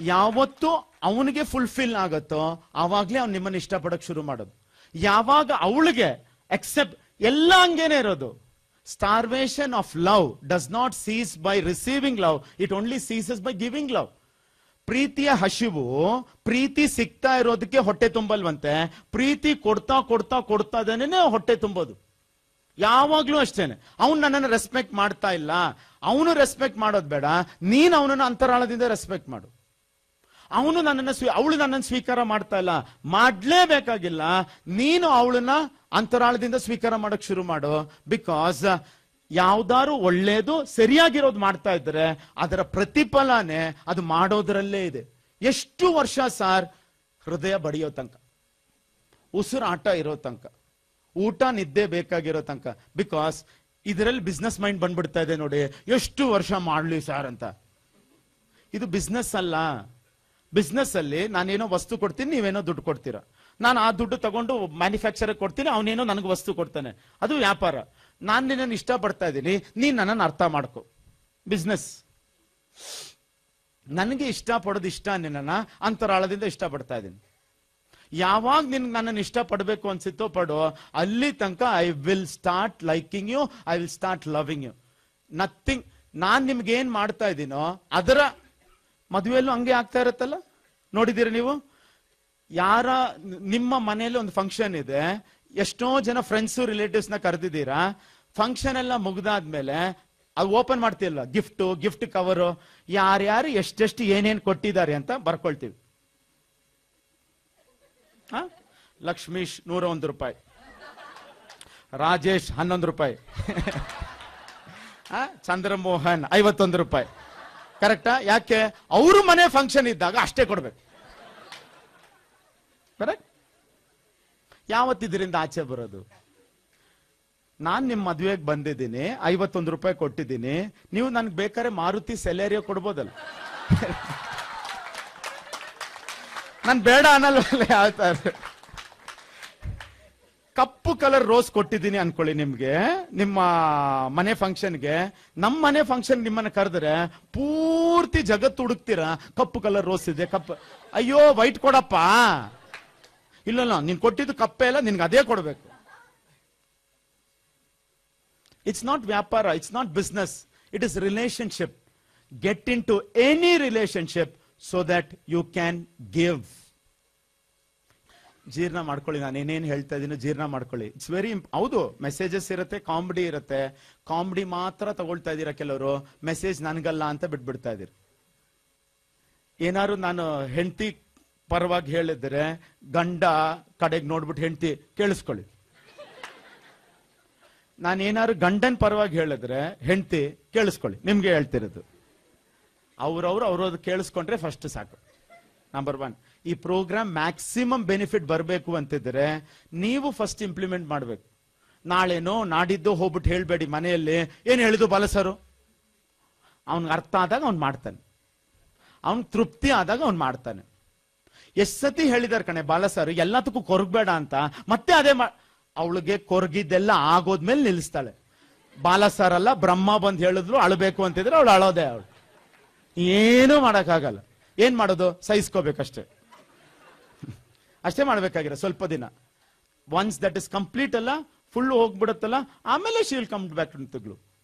ಯಾವತ್ತು ಅವನಿಗೆ ಫುಲ್ಫಿಲ್ ಆಗತ್ತೋ ಆವಾಗ್ಲೇ ಅವ್ನು ನಿಮ್ಮನ್ನ ಇಷ್ಟಪಡಕ್ ಶುರು ಮಾಡೋದು ಯಾವಾಗ ಅವಳಿಗೆ ಎಕ್ಸೆಪ್ಟ್ ಎಲ್ಲ ಹಂಗೇನೆ ಇರೋದು starvation of love does not cease by receiving love it only ceases by giving love ಪ್ರೀತಿಯ ಹಸಿವು ಪ್ರೀತಿ ಸಿಗ್ತಾ ಇರೋದಕ್ಕೆ ಹೊಟ್ಟೆ ತುಂಬಲ್ವಂತೆ ಪ್ರೀತಿ ಕೊಡ್ತಾ ಕೊಡ್ತಾ ಕೊಡ್ತಾದೇನೆ ಹೊಟ್ಟೆ ತುಂಬೋದು ಯಾವಾಗ್ಲೂ ಅಷ್ಟೇನೆ ಅವ್ನು ನನ್ನನ್ನು ರೆಸ್ಪೆಕ್ಟ್ ಮಾಡ್ತಾ ಇಲ್ಲ ಅವನು ರೆಸ್ಪೆಕ್ಟ್ ಮಾಡೋದು ಬೇಡ ನೀನ್ ಅವನನ್ನ ಅಂತರಾಳದಿಂದ ರೆಸ್ಪೆಕ್ಟ್ ಮಾಡು ಅವನು ನನ್ನನ್ನು ಸ್ವೀ ಅವಳು ನನ್ನನ್ನು ಸ್ವೀಕಾರ ಮಾಡ್ತಾ ಇಲ್ಲ ಮಾಡ್ಲೇಬೇಕಾಗಿಲ್ಲ ನೀನು ಅವಳನ್ನ ಅಂತರಾಳದಿಂದ ಸ್ವೀಕಾರ ಮಾಡಕ್ ಶುರು ಮಾಡು ಬಿಕಾಸ್ ಯಾವ್ದಾರು ಒಳ್ಳೇದು ಸರಿಯಾಗಿರೋದು ಮಾಡ್ತಾ ಇದ್ರೆ ಅದರ ಪ್ರತಿಫಲನೆ ಅದು ಮಾಡೋದ್ರಲ್ಲೇ ಇದೆ ಎಷ್ಟು ವರ್ಷ ಸಾರ್ ಹೃದಯ ಬಡಿಯೋ ತನಕ ಉಸಿರಾಟ ಇರೋ ತನಕ ಊಟ ನಿದ್ದೆ ಬೇಕಾಗಿರೋ ತನಕ ಬಿಕಾಸ್ ಇದರಲ್ಲಿ ಬಿಸ್ನೆಸ್ ಮೈಂಡ್ ಬಂದ್ಬಿಡ್ತಾ ಇದೆ ನೋಡಿ ಎಷ್ಟು ವರ್ಷ ಮಾಡ್ಲಿ ಸರ್ ಅಂತ ಇದು ಬಿಸ್ನೆಸ್ ಅಲ್ಲ ಬಿಸ್ನೆಸ್ ಅಲ್ಲಿ ನಾನೇನೋ ವಸ್ತು ಕೊಡ್ತೀನಿ ನೀವೇನೋ ದುಡ್ಡು ಕೊಡ್ತೀರಾ ನಾನು ಆ ದುಡ್ಡು ತಗೊಂಡು ಮ್ಯಾನುಫ್ಯಾಕ್ಚರ್ ಕೊಡ್ತೀನಿ ಅವನೇನೋ ನನಗೆ ವಸ್ತು ಕೊಡ್ತಾನೆ ಅದು ವ್ಯಾಪಾರ ನಾನು ನಿನ್ನನ್ನು ಇಷ್ಟಪಡ್ತಾ ಇದ್ದೀನಿ ನೀನ್ ನನ್ನನ್ನು ಅರ್ಥ ಮಾಡ್ಕೊ ಬಿಸ್ನೆಸ್ ನನಗೆ ಇಷ್ಟಪಡೋದು ಇಷ್ಟ ನಿನ್ನ ಅಂತರಾಳದಿಂದ ಇಷ್ಟಪಡ್ತಾ ಇದ್ದೀನಿ ಯಾವಾಗ ನಿನ್ಗೆ ನನ್ನನ್ನು ಇಷ್ಟಪಡಬೇಕು ಅನ್ಸಿತ್ತೋ ಪಡೋ ಅಲ್ಲಿ ತನಕ I will start liking you I will start loving you nothing ನಾನ್ ನಿಮ್ಗೆ ಏನ್ ಮಾಡ್ತಾ ಇದ್ದೀನೋ ಅದರ ಮದುವೆಯಲ್ಲೂ ಹಂಗೆ ಆಗ್ತಾ ಇರುತ್ತಲ್ಲ ನೋಡಿದ್ದೀರಾ ನೀವು ಯಾರ ನಿಮ್ಮ ಮನೆಯಲ್ಲಿ ಒಂದು ಫಂಕ್ಷನ್ ಇದೆ ಎಷ್ಟೋ ಜನ ಫ್ರೆಂಡ್ಸು ರಿಲೇಟಿವ್ಸ್ ನ ಕರೆದಿದ್ದೀರಾ ಫಂಕ್ಷನ್ ಎಲ್ಲ ಮುಗ್ದಾದ್ಮೇಲೆ ಅದು ಓಪನ್ ಮಾಡ್ತಿಲ್ಲ ಗಿಫ್ಟ್ ಗಿಫ್ಟ್ ಕವರು ಯಾರ್ಯಾರು ಎಷ್ಟೆಷ್ಟು ಏನೇನ್ ಕೊಟ್ಟಿದ್ದಾರೆ ಅಂತ ಬರ್ಕೊಳ್ತೀವಿ ಹ? ಲಕ್ಷ್ಮೀಶ್ ನೂರ ಒಂದು ರೂಪಾಯಿ ರಾಜೇಶ್ ಹನ್ನೊಂದು ರೂಪಾಯಿ ಹ? ಚಂದ್ರಮೋಹನ್ ಐವತ್ತೊಂದು ರೂಪಾಯಿ ಕರೆಕ್ಟಾ ಯಾಕೆ ಅವ್ರ ಮನೆ ಫಂಕ್ಷನ್ ಇದ್ದಾಗ ಅಷ್ಟೇ ಕೊಡ್ಬೇಕು ಕರೆಕ್ಟ್ ಯಾವತ್ತಿದ್ರಿಂದ ಆಚೆ ಬರೋದು ನಾನ್ ನಿಮ್ ಮದ್ವೆಗೆ ಬಂದಿದ್ದೀನಿ ಐವತ್ತೊಂದು ರೂಪಾಯಿ ಕೊಟ್ಟಿದ್ದೀನಿ ನೀವು ನನ್ಗೆ ಬೇಕಾದ್ರೆ ಮಾರುತಿ ಸೆಲೇರಿಯೋ ಕೊಡ್ಬೋದಲ್ಲ ನಾನ್ ಬೇಡ ಅನ್ನಲ್ವಲ್ಲ ಯಾವ ತರ ಕಪ್ಪು ಕಲರ್ ರೋಸ್ ಕೊಟ್ಟಿದ್ದೀನಿ ಅನ್ಕೊಳ್ಳಿ ನಿಮ್ಗೆ ನಿಮ್ಮ ಮನೆ ಫಂಕ್ಷನ್ಗೆ ನಮ್ಮ ಮನೆ ಫಂಕ್ಷನ್ ನಿಮ್ಮನ್ನ ಕರೆದ್ರೆ ಪೂರ್ತಿ ಜಗತ್ತು ಹುಡುಕ್ತೀರಾ ಕಪ್ಪು ಕಲರ್ ರೋಸ್ ಇದೆ ಕಪ್ಪು ಅಯ್ಯೋ ವೈಟ್ ಕೊಡಪ್ಪ ಇಲ್ಲ ನೀನ್ ಕೊಟ್ಟಿದ್ದು ಕಪ್ಪೆ ಎಲ್ಲ ನಿನ್ಗೆ ಅದೇ ಕೊಡ್ಬೇಕು ಇಟ್ಸ್ ನಾಟ್ ವ್ಯಾಪಾರ it's not business it is relationship get into any relationship so that you can give ಜೀರ್ಣ ಮಾಡ್ಕೊಳ್ಳಿ ನಾನು ಏನೇನು ಹೇಳ್ತಾ ಇದ್ದೀನಿ ಜೀರ್ಣ ಮಾಡ್ಕೊಳ್ಳಿ ಇಟ್ಸ್ ವೆರಿ ಹೌದು ಮೆಸೇಜಸ್ ಇರುತ್ತೆ ಕಾಮಿಡಿ ಇರುತ್ತೆ ಕಾಮಿಡಿ ಮಾತ್ರ ತಗೊಳ್ತಾ ಇದ್ದೀರಾ ಕೆಲವರು ಮೆಸೇಜ್ ನನ್ಗಲ್ಲ ಅಂತ ಬಿಟ್ಬಿಡ್ತಾ ಇದೀರಿ ಏನಾದ್ರು ನಾನು ಹೆಂಡತಿ ಪರವಾಗಿ ಹೇಳಿದ್ರೆ ಗಂಡ ಕಡೆಗೆ ನೋಡ್ಬಿಟ್ಟು ಹೆಂಡತಿ ಕೇಳಿಸ್ಕೊಳ್ಳಿ ನಾನೇನಾದ್ರು ಗಂಡನ್ ಪರವಾಗಿ ಹೇಳಿದ್ರೆ ಹೆಂಡತಿ ಕೇಳಿಸ್ಕೊಳ್ಳಿ ನಿಮ್ಗೆ ಹೇಳ್ತಿರೋದು ಅವ್ರವ್ರು ಅವ್ರವ್ರು ಕೇಳಿಸ್ಕೊಂಡ್ರೆ ಫಸ್ಟ್ ಸಾಕು ನಂಬರ್ ಒನ್ ಈ ಪ್ರೋಗ್ರಾಮ್ ಮ್ಯಾಕ್ಸಿಮಮ್ ಬೆನಿಫಿಟ್ ಬರಬೇಕು ಅಂತಿದ್ರೆ ನೀವು ಫಸ್ಟ್ ಇಂಪ್ಲಿಮೆಂಟ್ ಮಾಡಬೇಕು ನಾಳೆನೋ ನಾಡಿದ್ದು ಹೋಗ್ಬಿಟ್ಟು ಹೇಳ್ಬೇಡಿ ಮನೆಯಲ್ಲಿ ಏನ್ ಹೇಳಿದು ಬಾಲಸರು ಅವನ್ಗೆ ಅರ್ಥ ಆದಾಗ ಅವ್ನು ಮಾಡ್ತಾನೆ ಅವ್ನ್ ತೃಪ್ತಿ ಆದಾಗ ಅವ್ನು ಮಾಡ್ತಾನೆ ಎಷ್ಟ್ ಸತಿ ಹೇಳಿದಾರೆ ಕಣೆ ಬಾಲಸರು ಎಲ್ಲದಕ್ಕೂ ಕೊರಗಬೇಡ ಅಂತ ಮತ್ತೆ ಅದೇ ಮಾ ಅವಳಿಗೆ ಕೊರಗಿದ್ದೆಲ್ಲ ಆಗೋದ್ಮೇಲೆ ನಿಲ್ಲಿಸ್ತಾಳೆ ಬಾಲಸರ್ ಅಲ್ಲ ಬ್ರಹ್ಮ ಬಂದ್ ಹೇಳಿದ್ರು ಅಳಬೇಕು ಅಂತಿದ್ರೆ ಅವಳು ಅಳೋದೆ ಅವಳು ಏನೂ ಮಾಡಕ್ಕಾಗಲ್ಲ ಏನ್ ಮಾಡೋದು ಸಹಿಸ್ಕೋಬೇಕಷ್ಟೇ ಅಷ್ಟೇ ಮಾಡ್ಬೇಕಾಗಿರೋ ಸ್ವಲ್ಪ ದಿನ ಒನ್ಸ್ ದಟ್ ಇಸ್ ಕಂಪ್ಲೀಟ್ ಅಲ್ಲ ಫುಲ್ ಹೋಗ್ಬಿಡುತ್ತಲ್ಲ ಆಮೇಲೆ ಶೀಲ್ ಕಮ್ ಬ್ಯಾಕ್ ಟು